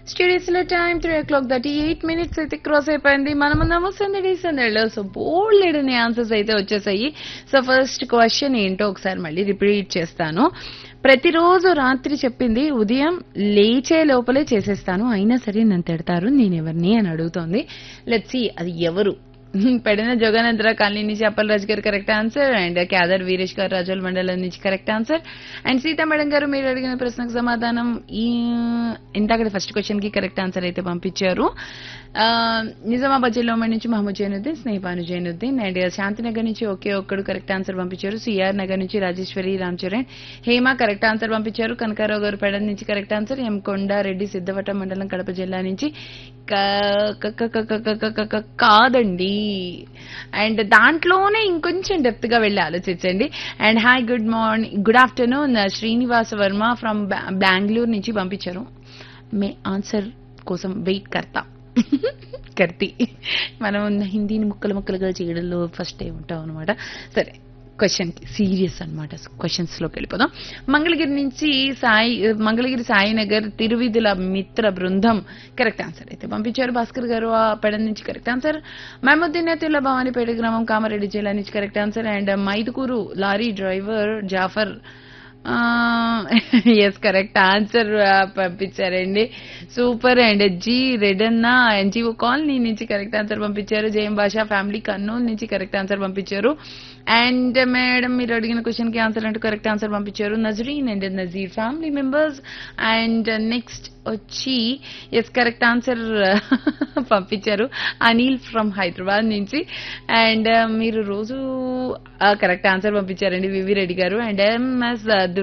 studies లో time three o'clock thirty eight minutes అయితే cross అయిపోయింది మనం ఉన్నాము సందడి సందడిలో సో బోల్డ్ అని ఆన్సర్స్ అయితే వచ్చేసాయి సో ఫస్ట్ క్వశ్చన్ ఏంటో ఒకసారి మళ్ళీ రిపీట్ చేస్తాను ప్రతిరోజు రాత్రి చెప్పింది ఉదయం లేచే లోపలే చేసేస్తాను అయినా సరే నన్ను తిడతారు నేను ఎవరిని అని అడుగుతోంది లెట్స్ సి అది ఎవరు పెడిన జోగానంతర కాలనీ నుంచి అప్పల్ రాజు గారు కరెక్ట్ ఆన్సర్ అండ్ క్యాదర్ వీరేష్ గారు రాజోల్ మండలం నుంచి correct answer and Seetha madam గారు మీరు అడిగిన ప్రశ్నకు సమాధానం ఈ ఇంతకడ ఫస్ట్ క్వశ్చన్ కి కరెక్ట్ ఆన్సర్ అయితే పంపించారు ఆ, నిజామాబాద్ జిల్లా ఉమ్మడి నుంచి మహమ్మద్ జైనుద్దీన్ స్నేహాను జైనుద్దీన్ అండ్ శాంతినగర్ నుంచి ఒకే ఒక్కడు కరెక్ట్ ఆన్సర్ పంపించారు సిఆర్ నగర్ నుంచి రాజేశ్వరి రామ్ చరణ్ హేమ కరెక్ట్ ఆన్సర్ పంపించారు కనకారావు గారు పెడ నుంచి కరెక్ట్ ఆన్సర్ ఎం కొండారెడ్డి సిద్ధవట మండలం కడప జిల్లా నుంచి క- క- క- క- క- క- క- క- కాదండి అండ్ దాంట్లోనే ఇంకొంచెం డెప్త్ గా వెళ్ళి ఆలోచించండి and hi good morning good afternoon Srinivasa Varma from Bengaluru నుంచి పంపించారు మే ఆన్సర్ కోసం వెయిట్ కర్తా కర్తి మనం హిందీని ముక్కలు ముక్కలుగా చేయడంలో ఫస్ట్ ఏ ఉంటాం అనమాట సరే క్వశ్చన్ కి సీరియస్ అనమాట క్వశ్చన్స్ లోకి వెళ్ళిపోదాం మంగళగిరి నుంచి సాయి మంగళగిరి సాయినగర్ తిరువిధుల మిత్ర బృందం కరెక్ట్ ఆన్సర్ అయితే పంపించారు భాస్కర్ గారు ఆ పెడ నుంచి కరెక్ట్ ఆన్సర్ మహముద్దీన్ అతుల్లా భవానీపేట గ్రామం కామారెడ్డి జిల్లా నుంచి correct answer and Mydukuru lorry driver Jafar yes correct answer పంపించారండి super and G Redanna NGO colony నుంచి కరెక్ట్ ఆన్సర్ పంపించారు జయం భాషా ఫ్యామిలీ కర్నూలు నుంచి కరెక్ట్ ఆన్సర్ పంపించారు అండ్ మేడం మీరు అడిగిన క్వశ్చన్ కి ఆన్సర్ అంటూ కరెక్ట్ ఆన్సర్ పంపించారు Nazreen and Nazeer family members and next వచ్చి ఎస్ కరెక్ట్ ఆన్సర్ పంపించారు అనిల్ ఫ్రమ్ హైదరాబాద్ నుంచి అండ్ మీరు రోజు కరెక్ట్ ఆన్సర్ పంపించారండి వివి రెడ్డి గారు అండ్ ఎంఎస్